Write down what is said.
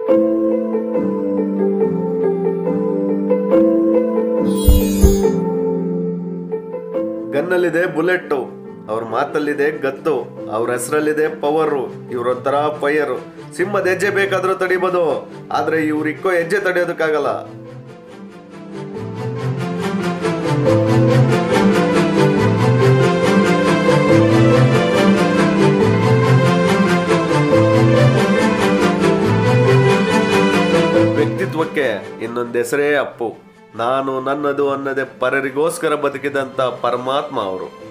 ಗನ್ನಲ್ಲಿದೆ bullet ಅವ್ರ ಮಾತಲ್ಲಿದೆ ಗತ್ತು ಅವ್ರ ಹೆಸರಲ್ಲಿದೆ ಪವರು ಇವ್ರೊಂಥರ ಫೈಯರು ಸಿಂಹದ ಹೆಜ್ಜೆ ಬೇಕಾದ್ರೂ ತಡಿಬೋದು ಆದ್ರೆ ಇವ್ರ ಇಕ್ಕೋ ಹೆಜ್ಜೆ ತಡೆಯೋದಕ್ಕಾಗಲ್ಲ ವ್ಯಕ್ತಿತ್ವಕ್ಕೆ ಇನ್ನೊಂದು ಹೆಸರೇ ಅಪ್ಪು ನಾನು ನನ್ನದು ಅನ್ನದೆ ಪರರಿಗೋಸ್ಕರ ಬದುಕಿದಂತ ಪರಮಾತ್ಮ ಅವರು